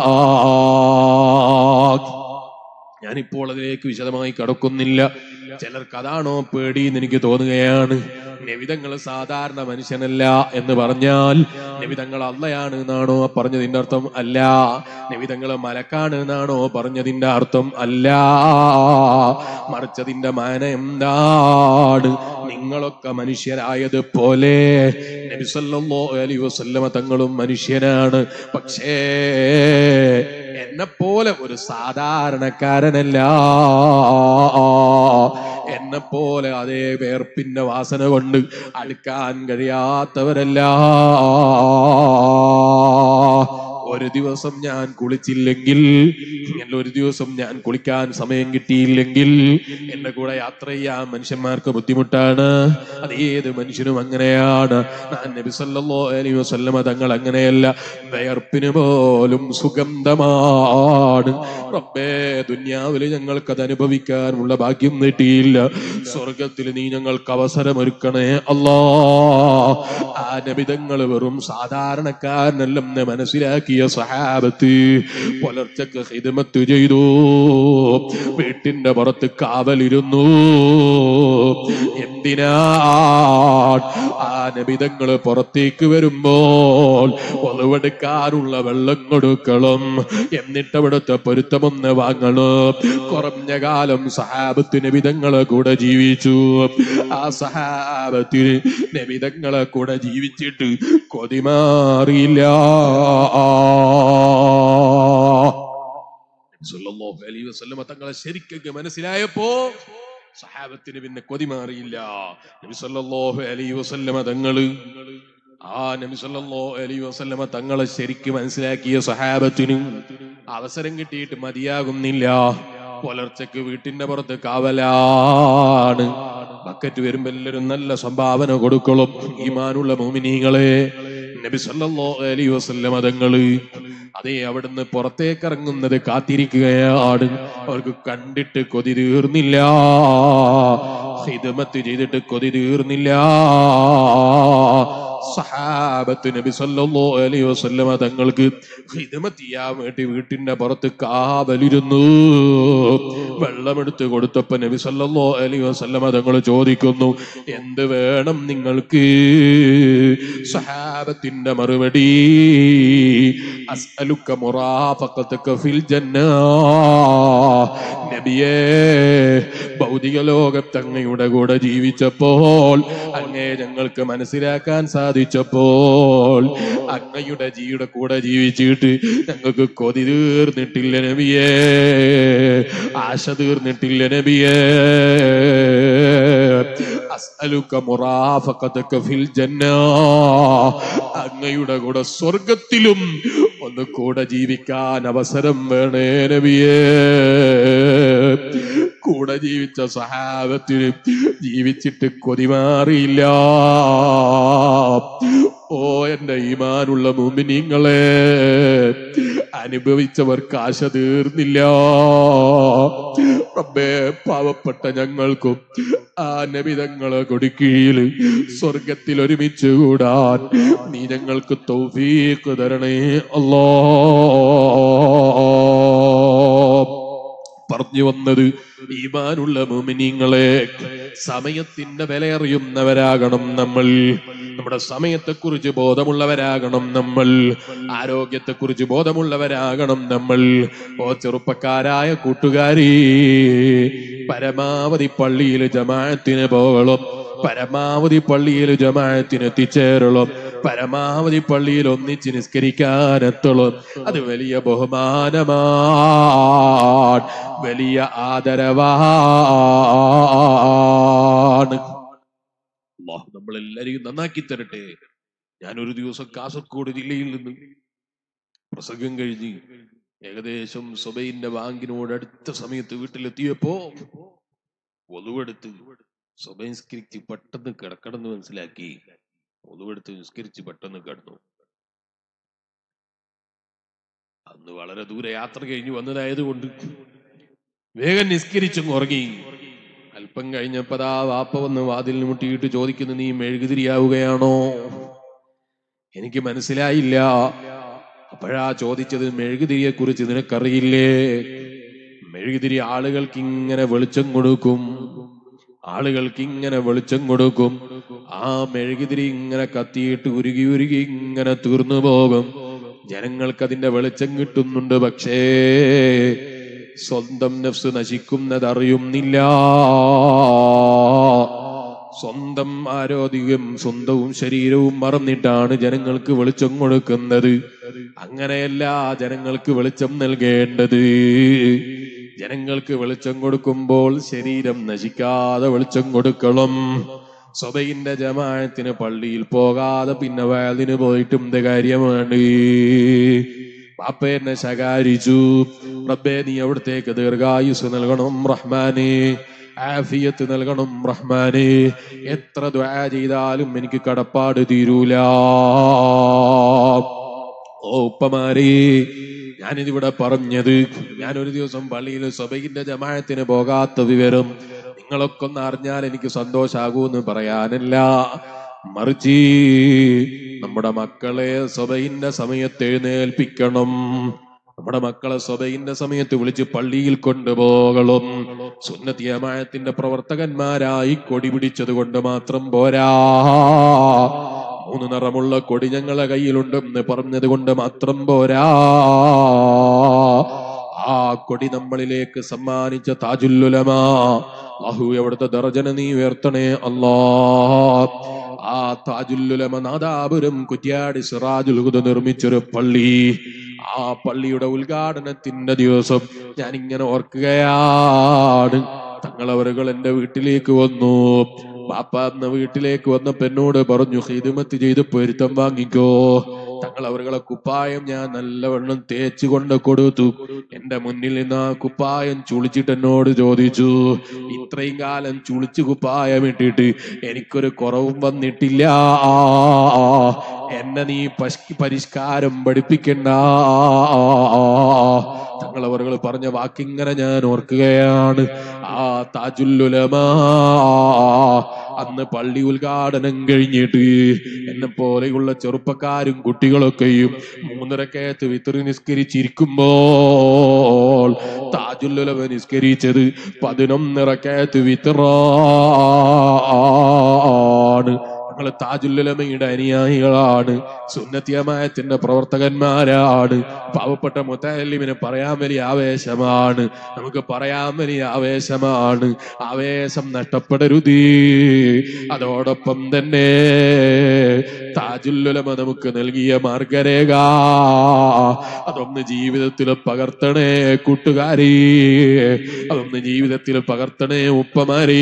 ഞാനിപ്പോൾ അതിലേക്ക് വിശദമായി കടക്കുന്നില്ല ചിലർക്ക് അതാണോ പേടി എന്ന് എനിക്ക് തോന്നുകയാണ് നിവിധങ്ങൾ സാധാരണ മനുഷ്യനല്ല എന്ന് പറഞ്ഞാൽ നിവിധങ്ങൾ അല്ലയാണ് എന്നാണോ പറഞ്ഞതിന്റെ അർത്ഥം അല്ല നിവിധങ്ങൾ മലക്കാണ് എന്നാണോ പറഞ്ഞതിന്റെ അർത്ഥം അല്ല മറിച്ചതിന്റെ മാന എന്താണ് നിങ്ങളൊക്കെ മനുഷ്യരായത് പോലെ നബി സല്ലല്ലാഹു അലൈഹി വസല്ലമ തങ്ങളും മനുഷ്യനാണ് പക്ഷേ എന്നെ പോലെ ഒരു സാധാരണക്കാരനല്ല എന്നെ പോലെ അതേ വേർപ്പിന്റെ വാസന കൊണ്ട് അടുക്കാൻ കഴിയാത്തവരല്ല ഒരു ദിവസം ഞാൻ കുളിച്ചില്ലെങ്കിൽ അല്ലെങ്കിൽ ഒരു ദിവസം ഞാൻ കുളിക്കാൻ സമയം കിട്ടിയില്ലെങ്കിൽ എന്റെ കൂടെ യാത്ര ചെയ്യാൻ മനുഷ്യന്മാർക്ക് ബുദ്ധിമുട്ടാണ് അത് ഏത് മനുഷ്യനും അങ്ങനെയാണ് ഞാൻ നബി സല്ലല്ലാഹു അലൈഹി വസല്ലമ തങ്ങൾ അങ്ങനെയല്ല വിയർപ്പിന് പോലും സുഗന്ധമാണ് റബ്ബേ ദുന്യാവില് ഞങ്ങൾക്ക് അത് അനുഭവിക്കാനുള്ള ഭാഗ്യം നീട്ടിയില്ല സ്വർഗത്തിൽ നീ ഞങ്ങൾക്ക് അവസരമൊരുക്കണേ അല്ലാ ആ നബിതങ്ങൾ വെറും സാധാരണക്കാരനല്ലെന്ന് മനസ്സിലാക്കിയ സഹാബത്ത് പുലർച്ചക്ക് ഹിദമത്ത് ഹിദ്മത്ത് ചെയ്തു വീട്ടിന്റെ പുറത്ത് കാവലിരുന്നു എന്തിനാ ആ നബിതങ്ങള് പുറത്തേക്ക് വരുമ്പോൾ ഒളിവെടുക്കാനുള്ള വെള്ളം കൊടുക്കണം എന്നിട്ട് അവിടുത്തെ പൊരുത്തമൊന്ന് വാങ്ങണം കുറഞ്ഞ കാലം സഹാബത്ത് നബിതങ്ങളെ കൂടെ ജീവിച്ചു ആ സഹാബത്തിന് നബിതങ്ങളെ കൂടെ ജീവിച്ചിട്ട് കൊതിമാറിയില്ല സല്ലല്ലാഹു അലൈഹി വസല്ലമ തങ്ങളെ ശരിക്കൊക്കെ മനസ്സിലായപ്പോ സഹാബത്തിന് പിന്നെ കൊതിമാറിയില്ല നബി സല്ലല്ലാഹു അലൈഹി വസല്ലമ തങ്ങള് ആ നബി സല്ലല്ലാഹു അലൈഹി വസല്ലമ തങ്ങളെ ശരിക്ക് മനസ്സിലാക്കിയ സഹാബത്തിന് അവസരം കിട്ടിയിട്ട് മതിയാകുന്നില്ല പുലർച്ചക്ക് വീട്ടിന്റെ പുറത്ത് കാവലാണ് ബക്കറ്റ് വരുമ്പോ എല്ലാവരും നല്ല സംഭാവന കൊടുക്കണം ഈമാനുള്ള മോമിനീങ്ങളെ നബി സല്ലല്ലാഹു അലൈഹി വസല്ലമ തങ്ങള് അതേ അവിടുന്ന് പുറത്തേക്ക് ഇറങ്ങുന്നത് കാത്തിരിക്കുകയാണ് അവർക്ക് കണ്ടിട്ട് കൊതി തീർന്നില്ല ഹിദമത്ത് ചെയ്തിട്ട് കൊതി തീർന്നില്ല സഹാബത്ത് നബി സല്ലല്ലാഹു അലൈഹി വസല്ലമ തങ്ങൾക്ക് ഹിദമത്ത് ചെയ്യാൻ വേണ്ടി വീട്ടിന്റെ പുറത്ത് കാവലിരുന്നു വെള്ളമെടുത്ത് കൊടുത്തപ്പോ നബി സല്ലല്ലാഹു അലൈഹി വസല്ലമ തങ്ങൾ ചോദിക്കുന്നു എന്ത് വേണം നിങ്ങൾക്ക് സഹാബത്തിന്റെ മറുപടി അസ്അലുക്ക മുറാഫഖതക ഫിൽ ജന്ന നബിയേ ഭൗതിക ലോകത്ത് അങ്ങയുടെ കൂടെ ജീവിച്ചപ്പോൾ അങ്ങേ ഞങ്ങൾക്ക് മനസ്സിലാക്കാൻ സാധിച്ചപ്പോൾ അങ്ങയുടെ ജീയുടെ കൂടെ ജീവിച്ചിട്ട് ഞങ്ങൾക്ക് കൊതി തീർന്നിട്ടില്ല നബിയേ ആശ തീർന്നിട്ടില്ല നബിയേ അസ്അലുക മുറാഫഖതക ഫിൽ ജന്ന അങ്ങയുടെ കൂടെ സ്വർഗത്തിലും ഒന്ന് കൂടെ ജീവിക്കാൻ അവസരം വേണേ നബിയേ കൂടെ ജീവിച്ച സഹാബത്തിന് ജീവിച്ചിട്ട് കൊതിമാറിയില്ല ഓ എന്റെ ഈമാനുള്ള മുമ്പിനിങ്ങളെ അനുഭവിച്ചവർക്ക് ആശ തീർന്നില്ല റബ്ബേ പാവപ്പെട്ട ഞങ്ങൾക്കും ആ നബിതങ്ങളെ കൊടിക്കീഴിൽ സ്വർഗത്തിൽ ഒരുമിച്ച് കൂടാൻ നീ ഞങ്ങൾക്ക് തൗഫീഖ് തരണേ അല്ലോ പറഞ്ഞു വന്നത് ഈമാനുള്ള മുമിനിങ്ങളെ സമയത്തിന്റെ വിലയറിയുന്നവരാകണം നമ്മൾ നമ്മുടെ സമയത്തെക്കുറിച്ച് ബോധമുള്ളവരാകണം നമ്മൾ ആരോഗ്യത്തെക്കുറിച്ച് ബോധമുള്ളവരാകണം നമ്മൾ ഓ ചെറുപ്പക്കാരായ കൂട്ടുകാരി പരമാവധി പള്ളിയിൽ ജമാഅത്തിന് പോകണം പരമാവധി പള്ളിയിൽ ജമാഅത്തിന് എത്തിച്ചേരണം പരമാവധി പള്ളിയിൽ ഒന്നിച്ച് നിസ്കരിക്കാൻ എത്തണം അത് വലിയ ബഹുമാനമാണ് വലിയ ആദരവാണ് അള്ളാഹു നമ്മളെല്ലാരെയും നന്നാക്കി തരട്ടെ ഞാൻ ഒരു ദിവസം കാസർഗോഡ് ജില്ലയിൽ നിന്ന് പ്രസംഗം കഴിഞ്ഞ് ഏകദേശം സുബൈന്റെ ബാങ്കിനോട് അടുത്ത സമയത്ത് വീട്ടിലെത്തിയപ്പോ ഒതുവെടുത്ത് സുബൈ നിസ്കരിച്ച് പെട്ടെന്ന് കിടക്കണമെന്ന് മനസ്സിലാക്കി ഒതുവെടുത്ത് നിസ്കരിച്ച് പെട്ടെന്ന് കിടന്നു അന്ന് വളരെ ദൂരെ യാത്ര കഴിഞ്ഞ് വന്നതായതുകൊണ്ട് വേഗം നിസ്കരിച്ചും ഉറങ്ങി അല്പം കഴിഞ്ഞപ്പതാ വാപ്പ വന്ന് വാതിലിന് മുട്ടിയിട്ട് ചോദിക്കുന്നു നീ മെഴുകുതിരിയാവുകയാണോ എനിക്ക് മനസ്സിലായില്ല അപ്പോഴാ ചോദിച്ചത് മെഴുകുതിരിയെ കുറിച്ച് നിനക്കറിയില്ലേ മെഴുകുതിരി ആളുകൾക്ക് ഇങ്ങനെ വെളിച്ചം കൊടുക്കും ആളുകൾക്ക് ഇങ്ങനെ വെളിച്ചം കൊടുക്കും ആ മെഴുകുതിരി ഇങ്ങനെ കത്തിയിട്ട് ഉരുകി ഉരുകി ഇങ്ങനെ തീർന്നു പോകും ജനങ്ങൾക്ക് അതിന്റെ വെളിച്ചം കിട്ടുന്നുണ്ട് പക്ഷേ സ്വന്തം നഫ്സ് നശിക്കുന്നത് അറിയുന്നില്ല സ്വന്തം ആരോഗ്യം സ്വന്തവും ശരീരവും മറന്നിട്ടാണ് ജനങ്ങൾക്ക് വെളിച്ചം കൊടുക്കുന്നത് അങ്ങനെയല്ല ജനങ്ങൾക്ക് വെളിച്ചം നൽകേണ്ടത് ജനങ്ങൾക്ക് വെളിച്ചം കൊടുക്കുമ്പോൾ ശരീരം നശിക്കാതെ വെളിച്ചം കൊടുക്കണം സ്വബയിന്റെ ജമാഅത്തിന് പള്ളിയിൽ പോകാതെ പിന്നെ വയലിന് പോയിട്ടും എന്ത് കാര്യമാണ് പാപ്പ എന്നെ ശകാരിച്ചു റബ്ബേ നീ അവിടത്തേക്ക് ദീർഘായുസ് നൽകണം റഹ്മാനെ ആഫിയത്ത് നൽകണം റഹ്മാനെ എത്ര ദ്വാ ചെയ്താലും എനിക്ക് കടപ്പാട് തീരൂല ഓ ഉപ്പമാരെ ഞാനിതിവിടെ പറഞ്ഞത് ഞാൻ ഒരു ദിവസം പള്ളിയിൽ സബൈന്റെ ജമാഅത്തിന് പോകാത്ത വിവരം നിങ്ങളൊക്കെ ഒന്ന് അറിഞ്ഞാൽ എനിക്ക് സന്തോഷാകൂന്ന് പറയാനല്ല മറിച്ച് നമ്മുടെ മക്കളെ സബൈന്റെ സമയത്ത് എഴുന്നേൽപ്പിക്കണം നമ്മുടെ മക്കളെ സ്വബയിന്റെ സമയത്ത് വിളിച്ച് പള്ളിയിൽ കൊണ്ടുപോകലും സുന്നത്തിയമായത്തിന്റെ പ്രവർത്തകന്മാരായി കൊടി പിടിച്ചത് കൊണ്ട് മാത്രം പോരാ മൂന്ന് നിറമുള്ള കൊടി ഞങ്ങളെ കയ്യിലുണ്ടെന്ന് പറഞ്ഞത് കൊണ്ട് മാത്രം പോരാ ആ കൊടി നമ്മളിലേക്ക് സമ്മാനിച്ച താജുല്ലുലമാ അഹു എവിടുത്തെ ദർജന നീ ഉയർത്തണേ അല്ലാ ആ താജുല്ലുലമ നാദാപുരം കുറ്റ്യാടി സിറാജുൽ ഹുദ നിർമ്മിച്ചൊരു പള്ളി ആ പള്ളിയുടെ ഉദ്ഘാടനത്തിന്റെ ദിവസം ഞാൻ ഇങ്ങനെ ഓർക്കുകയാണ് തങ്ങളവരുകൾ എന്റെ വീട്ടിലേക്ക് വന്നു ബാപ്പ എന്ന വീട്ടിലേക്ക് വന്നപ്പോ എന്നോട് പറഞ്ഞു ഹിദമത്ത് ചെയ്ത് പൊരുത്തം വാങ്ങിക്കോ തങ്ങൾ അവരുകളെ കുപ്പായം ഞാൻ നല്ലവണ്ണം തേച്ച് കൊണ്ട് കൊടുത്തു എന്റെ മുന്നിൽ നിന്ന് ആ കുപ്പായം ചുളിച്ചിട്ട് എന്നോട് ചോദിച്ചു ഇത്രയും കാലം ചുളിച്ച് കുപ്പായം ഇട്ടിട്ട് എനിക്കൊരു കുറവും വന്നിട്ടില്ല എന്നെ നീ പശ് പരിഷ്കാരം പഠിപ്പിക്കണ്ട തങ്ങൾ അവരുകൾ പറഞ്ഞ വാക്കിങ്ങനെ ഞാൻ ഓർക്കുകയാണ് ആ താജുല്ലുലമാ അന്ന് പള്ളി ഉദ്ഘാടനം കഴിഞ്ഞിട്ട് എന്നെ പോലെയുള്ള ചെറുപ്പക്കാരും കുട്ടികളൊക്കെയും മൂന്നരക്കയത്ത് വിത്തറി നിസ്കരിച്ചിരിക്കുമ്പോൾ താജുല്ലുലമ നിസ്കരിച്ചത് പതിനൊന്നിറക്കയത്ത് വിത്തറാണ് ഞങ്ങൾ താജുല്ലുലമയുടെ അനുയായികളാണ് സുന്നത്തിയമായത്തിന്റെ പ്രവർത്തകന്മാരാണ് പാവപ്പെട്ട മുത്തല്ലിമിനെ പറയാൻ വലിയ ആവേശമാണ് നമുക്ക് പറയാൻ വലിയ ആവേശമാണ് ആവേശം നഷ്ടപ്പെടരുതേ അതോടൊപ്പം തന്നെ താജുല്ലുലമ നമുക്ക് നൽകിയ മാർഗരേഖ അതൊന്ന് ജീവിതത്തിൽ പകർത്തണേ കൂട്ടുകാരി അതൊന്ന് ജീവിതത്തിൽ പകർത്തണേ ഉപ്പമാരേ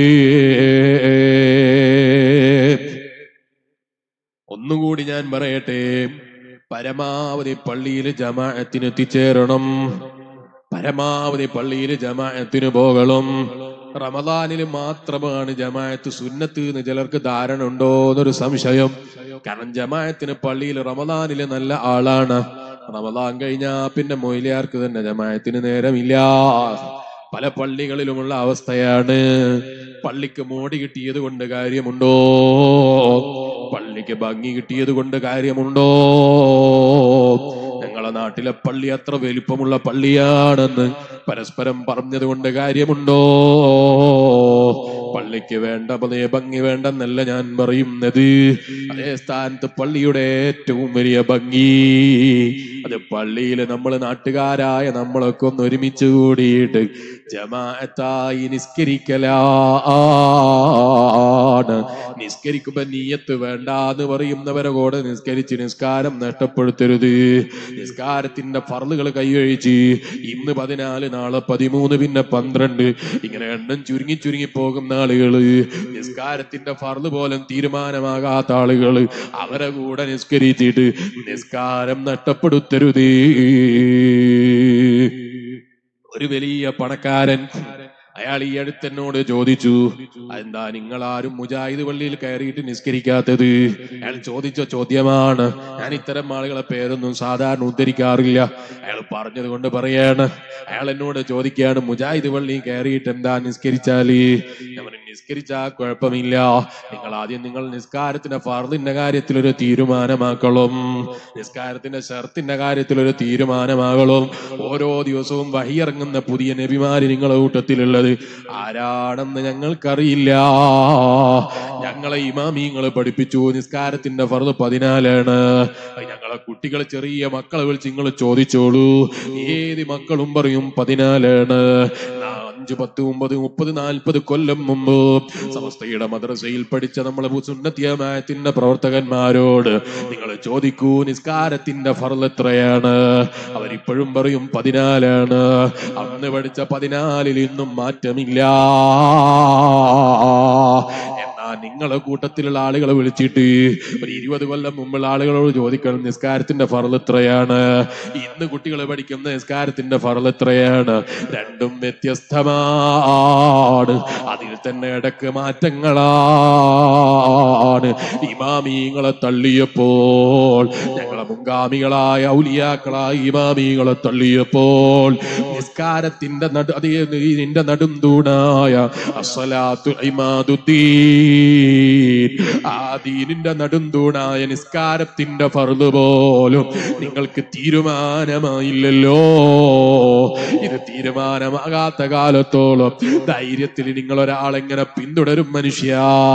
ഒന്നുകൂടി ഞാൻ പറയട്ടെ പരമാവധി പള്ളിയിൽ ജമാഅത്തിന് എത്തിച്ചേരണം പരമാവധി പള്ളിയിൽ ജമാഅത്തിന് പോകണം റമദാനിൽ മാത്രമാണ് ജമാഅത്ത് സുന്നത്ത് എന്ന് ചിലർക്ക് ധാരണ ഉണ്ടോ എന്നൊരു സംശയം കാരണം ജമാഅത്തിന് പള്ളിയിൽ റമദാനിൽ നല്ല ആളാണ് റമദാൻ കഴിഞ്ഞാ പിന്നെ മൊയിലിയാർക്ക് തന്നെ ജമാഅത്തിന് നേരമില്ല പല പള്ളികളിലുമുള്ള അവസ്ഥയാണ് പള്ളിക്ക് മോടി കിട്ടിയത് കൊണ്ട് കാര്യമുണ്ടോ പള്ളിക്ക് ഭംഗി കിട്ടിയത് കൊണ്ട് കാര്യമുണ്ടോ ഞങ്ങളെ നാട്ടിലെ പള്ളി അത്ര വലിപ്പമുള്ള പള്ളിയാണെന്ന് പരസ്പരം പറഞ്ഞത് കൊണ്ട് കാര്യമുണ്ടോ പള്ളിക്ക് വേണ്ട പതേ ഭംഗി വേണ്ടെന്നല്ല ഞാൻ പറയുന്നത് അതേ സ്ഥാനത്ത് പള്ളിയുടെ ഏറ്റവും വലിയ ഭംഗി അത് പള്ളിയിൽ നമ്മൾ നാട്ടുകാരായ നമ്മളൊക്കെ ഒന്ന് ഒരുമിച്ച് കൂടിയിട്ട് ജമാഅത്തായി നിസ്കരിക്കലാണ് നിസ്കരിക്കുമ്പോ നീയത്ത് വേണ്ട എന്ന് പറയുന്നവരെ കൂടെ നിസ്കരിച്ച് നിസ്കാരം നഷ്ടപ്പെടുത്തരുത് നിസ്കാരത്തിന്റെ ഫർളുകൾ കൈകഴിച്ച് ഇന്ന് പതിനാല് നാളെ പതിമൂന്ന് പിന്നെ പന്ത്രണ്ട് ഇങ്ങനെ എണ്ണം ചുരുങ്ങി ചുരുങ്ങി പോകുന്ന ആളുകള് നിസ്കാരത്തിന്റെ ഫർള് പോലും തീരുമാനമാകാത്ത ആളുകള് അവരെ കൂടെ നിസ്കരിച്ചിട്ട് നിസ്കാരം നഷ്ടപ്പെടുത്തരുതേ ഒരു വലിയ പണക്കാരൻ അയാൾ ഈ അടുത്തെന്നോട് ചോദിച്ചു എന്താ നിങ്ങൾ ആരും മുജാഹിദ് പള്ളിയിൽ കയറിയിട്ട് നിസ്കരിക്കാത്തത് അയാൾ ചോദിച്ച ചോദ്യമാണ് ഞാൻ ഇത്തരം ആളുകളെ പേരൊന്നും സാധാരണ ഉദ്ധരിക്കാറില്ല അയാൾ പറഞ്ഞത് കൊണ്ട് പറയാണ് അയാൾ എന്നോട് ചോദിക്കുകയാണ് മുജാഹിദ് പള്ളിയിൽ കയറിയിട്ട് എന്താ നിസ്കരിച്ചാല് ഞാൻ പറഞ്ഞു, നിസ്കരിച്ചാ കുഴപ്പമില്ല നിങ്ങൾ ആദ്യം നിങ്ങൾ നിസ്കാരത്തിന്റെ ഫർദിന്റെ കാര്യത്തിൽ ഒരു തീരുമാനമാക്കണം നിസ്കാരത്തിന്റെ ഷർത്തിന്റെ കാര്യത്തിൽ ഒരു തീരുമാനമാകണം ഓരോ ദിവസവും വഹിയിറങ്ങുന്ന പുതിയ നബിമാര് നിങ്ങളെ കൂട്ടത്തിലുള്ളത് ആരാണെന്ന് ഞങ്ങൾക്കറിയില്ല ഞങ്ങളെ ഇമാമിങ്ങളെ പഠിപ്പിച്ചു നിസ്കാരത്തിന്റെ ഫർദ് പതിനാലാണ് അത് ഞങ്ങളെ കുട്ടികൾ ചെറിയ മക്കളെ വിളിച്ച് നിങ്ങൾ ചോദിച്ചോളൂ ഏത് മക്കളും പറയും പതിനാലാണ് നാ അഞ്ച് പത്ത് ഒമ്പത് മുപ്പത് നാൽപ്പത് കൊല്ലം മുമ്പ് സമസ്തയുടെ മദ്രസയിൽ പഠിച്ച നമ്മളെ സുന്നത്തിയമായത്തിന്റെ പ്രവർത്തകന്മാരോട് നിങ്ങൾ ചോദിക്കൂ നിസ്കാരത്തിന്റെ ഫർൾ എത്രയാണ് അവരിപ്പോഴും പറയും പതിനാലാണ് അന്ന് പഠിച്ച പതിനാലിൽ ഇന്നും മാറ്റമില്ല എന്നാ നിങ്ങളെ കൂട്ടത്തിലുള്ള ആളുകളെ വിളിച്ചിട്ട് ഒരു ഇരുപത് കൊല്ലം മുമ്പുള്ള ആളുകളോട് ചോദിക്കണം നിസ്കാരത്തിന്റെ ഫറൽ എത്രയാണ് ഇന്ന് കുട്ടികൾ പഠിക്കുന്ന നിസ്കാരത്തിന്റെ ഫറൽ എത്രയാണ് രണ്ടും വ്യത്യസ്തമാണ് അതിൽ തന്നെ ഇടക്ക് മാറ്റങ്ങളാണ് ഇമാമീങ്ങളെ തള്ളിയപ്പോൾ ഞങ്ങളെ മുൻഗാമികളായ ഔലിയാക്കളായ ഇമാമീങ്ങളെ തള്ളിയപ്പോൾ നിസ്കാരത്തിന്റെ നടു അതേ നിന്റെ നടും തൂണായ അസ്സലാത്തു ഇമാദുദ്ദീൻ ആ ദീനിന്റെ നടുന്തൂണായ നിസ്കാരത്തിന്റെ ഫർദ് പോലും നിങ്ങൾക്ക് തീരുമാനമായില്ലല്ലോ ഇത് തീരുമാനമാകാത്ത കാലത്തോളം ധൈര്യത്തിൽ നിങ്ങൾ ഒരാളെങ്ങനെ പിന്തുടരും മനുഷ്യ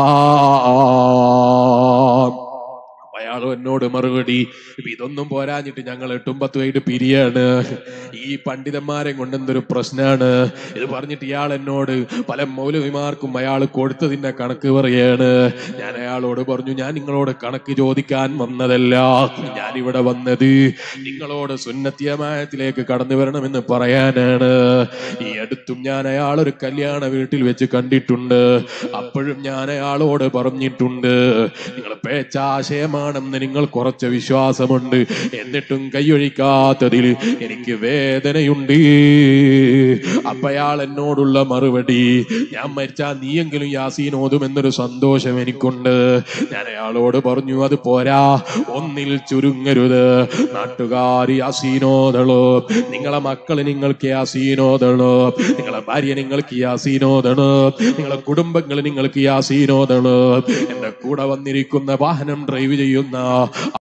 അയാൾ എന്നോട് മറുപടി ഇപ്പൊ ഇതൊന്നും പോരാഞ്ഞിട്ട് ഞങ്ങൾ എട്ടും പത്തുമായിട്ട് പിരിയാണ് ഈ പണ്ഡിതന്മാരെ കൊണ്ട് എന്തൊരു പ്രശ്നമാണ് ഇത് പറഞ്ഞിട്ട് ഇയാൾ എന്നോട് പല മൗലവിമാർക്കും അയാൾ കൊടുത്തതിന്റെ കണക്ക് പറയാണ് ഞാൻ അയാളോട് പറഞ്ഞു ഞാൻ നിങ്ങളോട് കണക്ക് ചോദിക്കാൻ വന്നതല്ല ഞാൻ ഇവിടെ വന്നത് നിങ്ങളോട് സുന്നത്തിയമായത്തിലേക്ക് കടന്നു വരണമെന്ന് പറയാനാണ് ഈ അടുത്തും ഞാൻ അയാൾ ഒരു കല്യാണ വീട്ടിൽ വെച്ച് കണ്ടിട്ടുണ്ട് അപ്പോഴും ഞാൻ അയാളോട് പറഞ്ഞിട്ടുണ്ട് നിങ്ങൾ പേച്ചാശയമാണെന്ന് നിങ്ങൾ കുറച്ച് വിശ്വാസമുണ്ട് എന്നിട്ടും കൈയൊഴിക്കാത്തതിൽ എനിക്ക് വേദനയുണ്ട് അപ്പൊ അയാൾ എന്നോടുള്ള മറുപടി ഞാൻ മരിച്ചാ നീയെങ്കിലും യാസീൻ ഓതുമെന്നൊരു സന്തോഷം എനിക്കുണ്ട് ഞാൻ അയാളോട് പറഞ്ഞു അത് പോരാ ഒന്നിൽ ചുരുങ്ങരുത് നാട്ടുകാർ യാസീനോദളോ നിങ്ങളെ മക്കള് നിങ്ങൾക്ക് യാസീനോദളോ നിങ്ങളെ ഭാര്യ നിങ്ങൾക്ക് യാസീനോദളോ നിങ്ങളെ കുടുംബങ്ങൾ നിങ്ങൾക്ക് യാസീനോദളോ എന്റെ കൂടെ വന്നിരിക്കുന്ന വാഹനം ഡ്രൈവ് ചെയ്യുന്ന